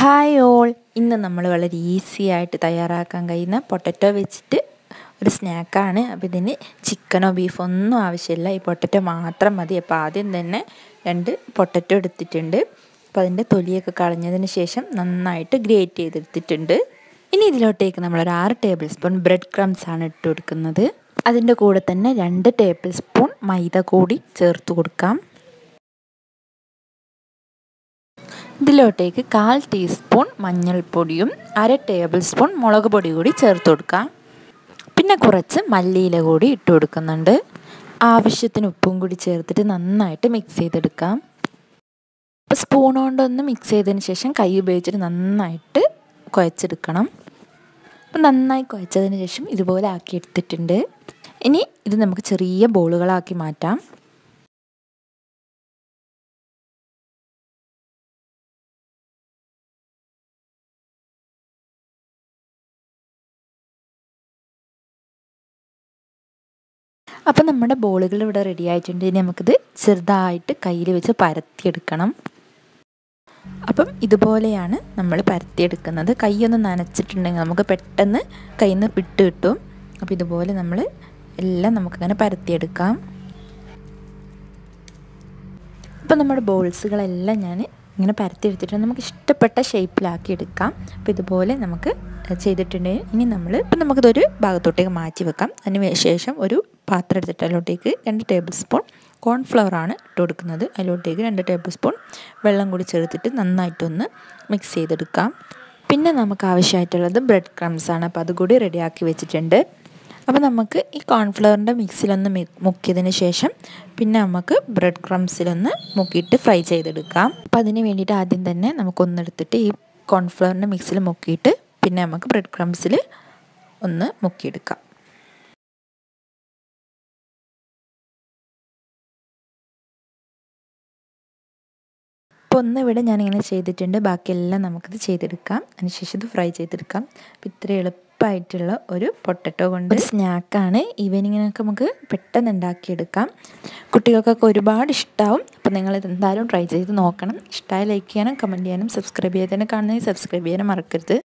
hi all ഇന്ന് നമ്മൾ വളരെ ഈസി ആയിട്ട് തയ്യാറാക്കാൻ കഴിയുന്ന പൊട്ടറ്റോ വെച്ചിട്ട് ഒരു സ്നാക്കാണ് അപ്പോൾ ഇതിന് ചിക്കനോ ബീഫോ ഒന്നും ആവശ്യമില്ല ഈ പൊട്ടറ്റോ മാത്രം മതി അപ്പോൾ ആദ്യം തന്നെ രണ്ട് പൊട്ടറ്റോ എടുത്തിട്ടുണ്ട് അപ്പോൾ അതിൻ്റെ തൊലിയൊക്കെ കളഞ്ഞതിന് ശേഷം നന്നായിട്ട് ഗ്രേറ്റ് ചെയ്തെടുത്തിട്ടുണ്ട് ഇനി ഇതിലോട്ടേക്ക് നമ്മളൊരു ആറ് ടേബിൾ സ്പൂൺ ബ്രെഡ് ക്രംസ് ആണ് ഇട്ട് കൊടുക്കുന്നത് അതിൻ്റെ കൂടെ തന്നെ രണ്ട് ടേബിൾ സ്പൂൺ മൈദ കൂടി ചേർത്ത് കൊടുക്കാം ഇതിലോട്ടേക്ക് കാൽ ടീസ്പൂൺ മഞ്ഞൾപ്പൊടിയും അര ടേബിൾ സ്പൂൺ മുളക് പൊടി കൂടി ചേർത്ത് കൊടുക്കാം പിന്നെ കുറച്ച് മല്ലിയില കൂടി ഇട്ട് കൊടുക്കുന്നുണ്ട് ആവശ്യത്തിന് ഉപ്പും കൂടി ചേർത്തിട്ട് നന്നായിട്ട് മിക്സ് ചെയ്തെടുക്കാം സ്പൂൺ കൊണ്ടൊന്ന് മിക്സ് ചെയ്തതിന് ശേഷം കൈ ഉപയോഗിച്ചിട്ട് നന്നായിട്ട് കുഴച്ചെടുക്കണം അപ്പം നന്നായി കുഴച്ചതിന് ശേഷം ഇതുപോലെ ആക്കി എടുത്തിട്ടുണ്ട് ഇനി ഇത് നമുക്ക് ചെറിയ ബോളുകളാക്കി മാറ്റാം അപ്പം നമ്മുടെ ബോളുകൾ ഇവിടെ റെഡി ആയിട്ടുണ്ട് ഇനി നമുക്കിത് ചെറുതായിട്ട് കയ്യിൽ വെച്ച് പരത്തിയെടുക്കണം അപ്പം ഇതുപോലെയാണ് നമ്മൾ പരത്തിയെടുക്കുന്നത് കൈയൊന്ന് നനച്ചിട്ടുണ്ടെങ്കിൽ നമുക്ക് പെട്ടെന്ന് കയ്യിൽ നിന്ന് വിട്ട് കിട്ടും അപ്പോൾ ഇതുപോലെ നമ്മൾ എല്ലാം നമുക്കങ്ങനെ പരത്തിയെടുക്കാം അപ്പം നമ്മുടെ ബോൾസുകളെല്ലാം ഞാൻ ഇങ്ങനെ പരത്തിയെടുത്തിട്ട് നമുക്ക് ഇഷ്ടപ്പെട്ട ഷേപ്പിലാക്കി എടുക്കാം അപ്പോൾ ഇതുപോലെ നമുക്ക് ചെയ്തിട്ടുണ്ടെങ്കിൽ ഇനി നമ്മൾ ഇപ്പം നമുക്കിതൊരു ഭാഗത്തോട്ടേക്ക് മാറ്റി വെക്കാം അതിന് ശേഷം ഒരു പാത്രം എടുത്തിട്ട് അതിലോട്ടേക്ക് രണ്ട് ടേബിൾ സ്പൂൺ കോൺഫ്ലവർ ആണ് ഇട്ട് കൊടുക്കുന്നത് അതിലോട്ടേക്ക് രണ്ട് ടേബിൾ സ്പൂൺ വെള്ളം കൂടി ചേർത്തിട്ട് നന്നായിട്ടൊന്ന് മിക്സ് ചെയ്തെടുക്കാം പിന്നെ നമുക്ക് ആവശ്യമായിട്ടുള്ളത് ബ്രെഡ് ക്രംസ് ആണ് അപ്പോൾ അതുകൂടി റെഡിയാക്കി വെച്ചിട്ടുണ്ട് അപ്പോൾ നമുക്ക് ഈ കോൺഫ്ലവറിൻ്റെ മിക്സിലൊന്ന് മുക്കിയതിന് ശേഷം പിന്നെ നമുക്ക് ബ്രെഡ് ക്രംസിലൊന്ന് മുക്കിയിട്ട് ഫ്രൈ ചെയ്തെടുക്കാം അപ്പോൾ അതിന് വേണ്ടിയിട്ട് ആദ്യം തന്നെ നമുക്കൊന്നെടുത്തിട്ട് ഈ കോൺഫ്ലവറിൻ്റെ മിക്സിൽ മുക്കിയിട്ട് പിന്നെ നമുക്ക് ബ്രെഡ് ക്രംസിൽ ഒന്ന് മുക്കിയെടുക്കാം അപ്പോൾ ഒന്ന് ഇവിടെ ഞാനിങ്ങനെ ചെയ്തിട്ടുണ്ട് ബാക്കിയെല്ലാം നമുക്കിത് ചെയ്തെടുക്കാം അതിനുശേഷം ഇത് ഫ്രൈ ചെയ്തെടുക്കാം അപ്പോൾ ഇത്ര എളുപ്പമായിട്ടുള്ള ഒരു പൊട്ടറ്റോ കൊണ്ട് ഒരു സ്നാക്കാണ് ഈവനിങ്ങിനൊക്കെ നമുക്ക് പെട്ടെന്ന് ഉണ്ടാക്കിയെടുക്കാം കുട്ടികൾക്കൊക്കെ ഒരുപാട് ഇഷ്ടമാവും അപ്പോൾ നിങ്ങൾ ഇത് എന്തായാലും ട്രൈ ചെയ്ത് നോക്കണം ഇഷ്ടമായ ലൈക്ക് ചെയ്യാനും കമൻറ്റ് ചെയ്യാനും സബ്സ്ക്രൈബ് ചെയ്യാനും കാണുന്നതിൽ സബ്സ്ക്രൈബ് ചെയ്യാനും മറക്കരുത്